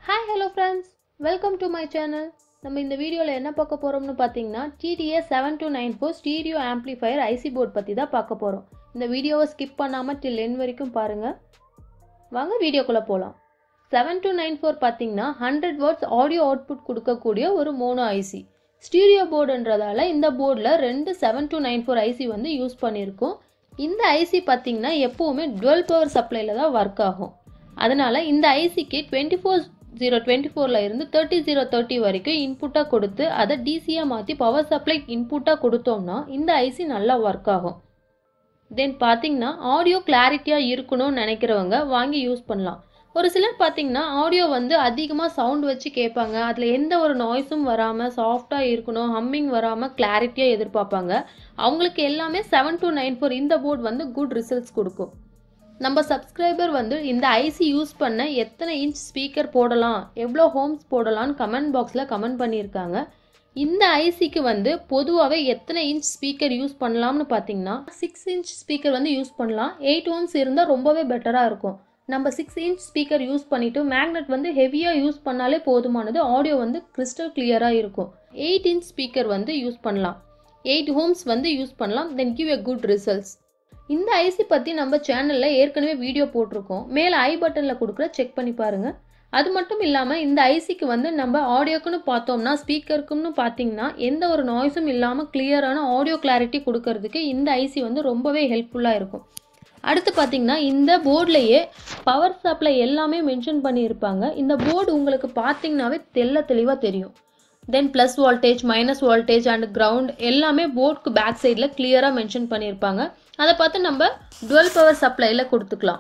hi hello friends welcome to my channel நம்ம இந்த வீடியோவில் என்ன பார்க்க போகிறோம்னு பார்த்தீங்கன்னா DTS seven two nine four stereo amplifier IC board பற்றி தான் பார்க்க போகிறோம் இந்த வீடியோவை ஸ்கிப் பண்ணாமல் டில் என் வரைக்கும் பாருங்கள் வாங்க வீடியோக்குள்ளே போகலாம் செவன் டூ நைன் ஃபோர் பார்த்தீங்கன்னா ஹண்ட்ரட் வாட்ஸ் ஆடியோ அவுட்புட் கொடுக்கக்கூடிய ஒரு மோனோ ஐசி ஸ்டீரியோ போர்டுன்றதால இந்த போர்டில் ரெண்டு seven two nine four IC வந்து யூஸ் பண்ணியிருக்கோம் இந்த ஐசி பார்த்தீங்கன்னா எப்போவுமே டுவெல் பவர் சப்ளையில் தான் ஒர்க் ஆகும் அதனால் இந்த ஐசிக்கு டுவெண்ட்டி ஃபோர் ஜீரோ டுவெண்ட்டி ஃபோரில் இருந்து தேர்ட்டி ஜீரோ தேர்ட்டி வரைக்கும் இன்புட்டாக கொடுத்து அதை டிசியாக மாற்றி பவர் சப்ளை இன்புட்டாக கொடுத்தோம்னா இந்த ஐசி நல்லா ஒர்க் ஆகும் தென் பார்த்தீங்கன்னா ஆடியோ கிளாரிட்டியாக இருக்கணும்னு நினைக்கிறவங்க வாங்கி யூஸ் பண்ணலாம் ஒரு சிலர் பார்த்தீங்கன்னா ஆடியோ வந்து அதிகமாக சவுண்ட் வச்சு கேட்பாங்க அதில் எந்த ஒரு நாய்ஸும் வராமல் சாஃப்டாக இருக்கணும் ஹம்மிங் வராமல் கிளாரிட்டியாக எதிர்பார்ப்பாங்க அவங்களுக்கு எல்லாமே செவன் டூ நைன் ஃபோர் இந்த போர்டு வந்து குட் ரிசல்ட்ஸ் கொடுக்கும் நம்ம சப்ஸ்கிரைபர் வந்து இந்த ஐசி யூஸ் பண்ண எத்தனை இன்ச் ஸ்பீக்கர் போடலாம் எவ்வளோ ஹோம்ஸ் போடலாம்னு கமெண்ட் பாக்ஸில் கமெண்ட் பண்ணியிருக்காங்க இந்த ஐசிக்கு வந்து பொதுவாகவே எத்தனை இன்ச் ஸ்பீக்கர் யூஸ் பண்ணலாம்னு பார்த்தீங்கன்னா சிக்ஸ் இன்ச் ஸ்பீக்கர் வந்து யூஸ் பண்ணலாம் எயிட் ஓம்ஸ் இருந்தால் ரொம்பவே பெட்டராக இருக்கும் நம்ம சிக்ஸ் இன்ச் ஸ்பீக்கர் யூஸ் பண்ணிவிட்டு மேக்னெட் வந்து ஹெவியாக யூஸ் பண்ணாலே போதுமானது ஆடியோ வந்து கிறிஸ்டல் கிளியராக இருக்கும் எயிட் இன்ச் ஸ்பீக்கர் வந்து யூஸ் பண்ணலாம் எயிட் ஹோம்ஸ் வந்து யூஸ் பண்ணலாம் then give a good results இந்த ஐசி பற்றி நம்ம சேனலில் ஏற்கனவே வீடியோ போட்டிருக்கோம் மேலே ஐ பட்டனில் கொடுக்குற செக் பண்ணி பாருங்கள் அது மட்டும் இல்லாமல் இந்த ஐசிக்கு வந்து நம்ம ஆடியோக்குன்னு பார்த்தோம்னா ஸ்பீக்கருக்குன்னு பார்த்தீங்கன்னா எந்த ஒரு நாய்ஸும் இல்லாமல் கிளியரான ஆடியோ கிளாரிட்டி கொடுக்கறதுக்கு இந்த ஐசி வந்து ரொம்பவே ஹெல்ப்ஃபுல்லாக இருக்கும் அடுத்து பார்த்தீங்கன்னா இந்த போர்ட்லேயே பவர் சப்ளை எல்லாமே மென்ஷன் பண்ணியிருப்பாங்க இந்த போர்டு உங்களுக்கு பார்த்தீங்கன்னாவே தெல்ல தெளிவாக தெரியும் then plus voltage minus voltage and ground எல்லாமே போர்டுக்கு பேக் சைடில் கிளியராக மென்ஷன் பண்ணியிருப்பாங்க அதை பார்த்து நம்ம டுவெல் பவர் சப்ளையில் கொடுத்துக்கலாம்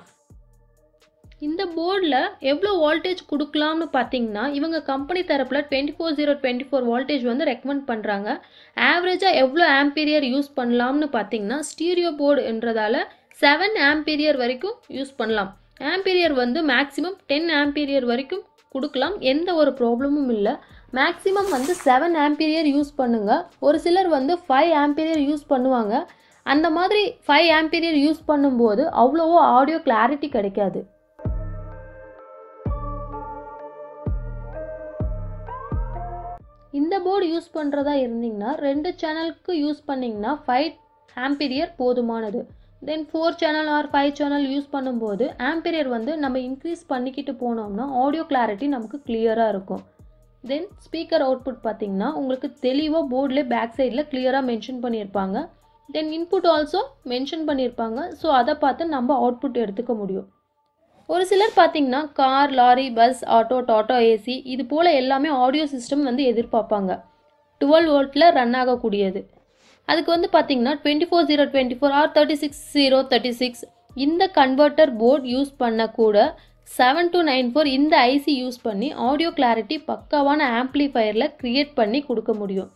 இந்த போர்டில் எவ்வளோ வோல்டேஜ் கொடுக்கலாம்னு பார்த்தீங்கன்னா இவங்க கம்பெனி தரப்பில் twenty four zero twenty four voltage வந்து ரெக்கமெண்ட் பண்ணுறாங்க ஆவரேஜாக எவ்வளோ ஆம்பீரியர் யூஸ் பண்ணலாம்னு பார்த்தீங்கன்னா ஸ்டீரியோ போர்டுன்றதால செவன் ஆம்பீரியர் வரைக்கும் யூஸ் பண்ணலாம் ஆம்பீரியர் வந்து மேக்ஸிமம் டென் ஆம்பீரியர் வரைக்கும் கொடுக்கலாம் எந்த ஒரு ப்ராப்ளமும் இல்லை மேக்ஸிமம் வந்து செவன் ஆம்பீரியர் யூஸ் பண்ணுங்க ஒரு சிலர் வந்து ஃபைவ் ஆம்பீரியர் யூஸ் பண்ணுவாங்க அந்த மாதிரி ஃபைவ் ஆம்பீரியர் யூஸ் பண்ணும்போது அவ்வளோவோ ஆடியோ கிளாரிட்டி கிடைக்காது இந்த போர்டு யூஸ் பண்ணுறதா இருந்தீங்கன்னா ரெண்டு சேனலுக்கு யூஸ் பண்ணிங்கன்னா ஃபைவ் ஆம்பீரியர் போதுமானது then four channel or five channel use பண்ணும்போது ஆம்பீரியர் வந்து நம்ம இன்க்ரீஸ் பண்ணிக்கிட்டு போனோம்னா ஆடியோ கிளாரிட்டி நமக்கு கிளியராக இருக்கும் தென் ஸ்பீக்கர் அவுட்புட் பார்த்தீங்கன்னா உங்களுக்கு தெளிவாக போர்டில் பேக் சைடில் கிளியராக மென்ஷன் பண்ணியிருப்பாங்க தென் இன்புட் ஆல்சோ மென்ஷன் பண்ணியிருப்பாங்க ஸோ அதை பார்த்து நம்ம அவுட்புட் எடுத்துக்க முடியும் ஒரு சிலர் பார்த்தீங்கன்னா கார் லாரி பஸ் ஆட்டோ டாட்டோ ஏசி இது போல் எல்லாமே ஆடியோ சிஸ்டம் வந்து எதிர்பார்ப்பாங்க டுவெல் வோல்ட்டில் ரன் ஆகக்கூடியது அதுக்கு வந்து பார்த்தீங்கன்னா twenty four zero twenty four or thirty six zero thirty six இந்த கன்வெர்ட்டர் போர்ட் யூஸ் பண்ணக்கூட செவன் டூ நைன் ஃபோர் இந்த ஐசி யூஸ் பண்ணி ஆடியோ கிளாரிட்டி பக்காவான ஆம்ப்ளிஃபயரில் க்ரியேட் பண்ணி கொடுக்க முடியும்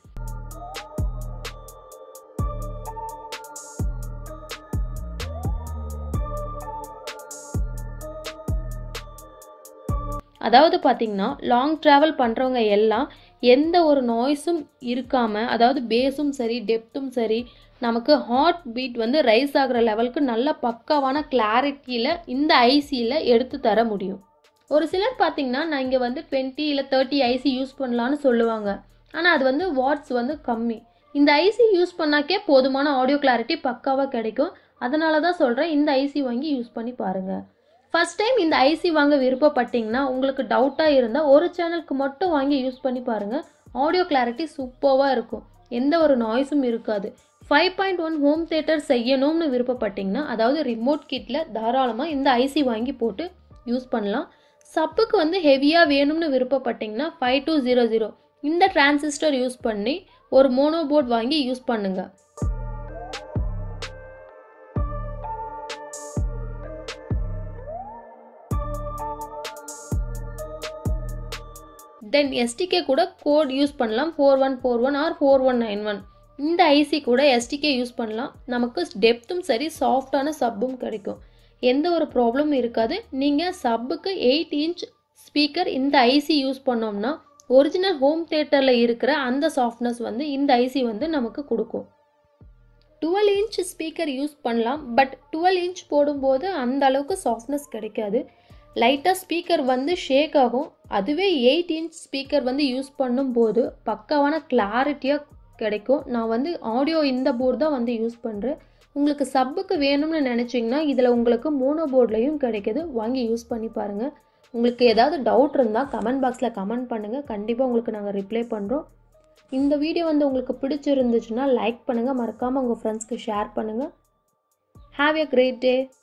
அதாவது பார்த்தீங்கன்னா லாங் ட்ராவல் பண்ணுறவங்க எல்லாம் எந்த ஒரு நாய்ஸும் இருக்காமல் அதாவது பேஸும் சரி டெப்த்தும் சரி நமக்கு ஹார்ட் பீட் வந்து ரைஸ் ஆகிற லெவலுக்கு நல்ல பக்காவான கிளாரிட்டியில் இந்த ஐசியில் எடுத்து தர முடியும் ஒரு சிலர் பார்த்தீங்கன்னா நான் இங்கே வந்து டுவெண்ட்டி இல்லை தேர்ட்டி ஐசி யூஸ் பண்ணலான்னு சொல்லுவாங்க ஆனால் அது வந்து வாட்ஸ் வந்து கம்மி இந்த ஐசி யூஸ் பண்ணாக்கே போதுமான ஆடியோ கிளாரிட்டி பக்காவாக கிடைக்கும் அதனால தான் சொல்கிறேன் இந்த ஐசி வாங்கி யூஸ் பண்ணி பாருங்கள் ஃபஸ்ட் டைம் இந்த ஐசி வாங்க விருப்பப்பட்டீங்கன்னா உங்களுக்கு டவுட்டாக இருந்தால் ஒரு சேனலுக்கு மட்டும் வாங்கி யூஸ் பண்ணி பாருங்கள் ஆடியோ கிளாரிட்டி சூப்பராக இருக்கும் எந்த ஒரு நாய்ஸும் இருக்காது five point one home theatre செய்யணும்னு விருப்பப்பட்டீங்கன்னா அதாவது ரிமோட் கிட்டில் தாராளமாக இந்த ஐசி வாங்கி போட்டு யூஸ் பண்ணலாம் சப்புக்கு வந்து ஹெவியாக வேணும்னு விருப்பப்பட்டீங்கன்னா ஃபைவ் டூ ஜீரோ ஜீரோ இந்த டிரான்சிஸ்டர் யூஸ் பண்ணி ஒரு மோனோ போர்ட் வாங்கி யூஸ் பண்ணுங்கள் தென் எஸ்டிகே கூட கோட் யூஸ் பண்ணலாம் four one four one or four one nine one இந்த ஐசி கூட எஸ்டிகே யூஸ் பண்ணலாம் நமக்கு டெப்த்தும் சரி சாஃப்டான சப்பும் கிடைக்கும் எந்த ஒரு ப்ராப்ளமும் இருக்காது நீங்கள் சப்புக்கு எயிட் இன்ச் ஸ்பீக்கர் இந்த ஐசி யூஸ் பண்ணோம்னா ஒரிஜினல் ஹோம் தேட்டரில் இருக்கிற அந்த சாஃப்ட்னஸ் வந்து இந்த ஐசி வந்து நமக்கு கொடுக்கும் டுவெல் இன்ச் ஸ்பீக்கர் யூஸ் பண்ணலாம் பட் டுவெல் இன்ச் போடும்போது அந்த அளவுக்கு சாஃப்ட்னஸ் கிடைக்காது லைட்டாக ஸ்பீக்கர் வந்து ஷேக் ஆகும் அதுவே எயிட் இன்ச் ஸ்பீக்கர் வந்து யூஸ் பண்ணும்போது பக்காவான கிளாரிட்டியாக கிடைக்கும் நான் வந்து ஆடியோ இந்த போர்டு தான் வந்து யூஸ் பண்ணுறேன் உங்களுக்கு சப்புக்கு வேணும்னு நினச்சிங்கன்னா இதில் உங்களுக்கு மோனோ போர்ட்லேயும் கிடைக்கிது வாங்கி யூஸ் பண்ணி பாருங்கள் உங்களுக்கு ஏதாவது டவுட் இருந்தால் கமெண்ட் பாக்ஸில் கமெண்ட் பண்ணுங்கள் கண்டிப்பாக உங்களுக்கு நாங்கள் ரிப்ளை பண்ணுறோம் இந்த வீடியோ வந்து உங்களுக்கு பிடிச்சிருந்துச்சுன்னா லைக் பண்ணுங்கள் மறக்காமல் உங்கள் ஃப்ரெண்ட்ஸ்க்கு ஷேர் பண்ணுங்கள் ஹாவ் எ கிரேட் டே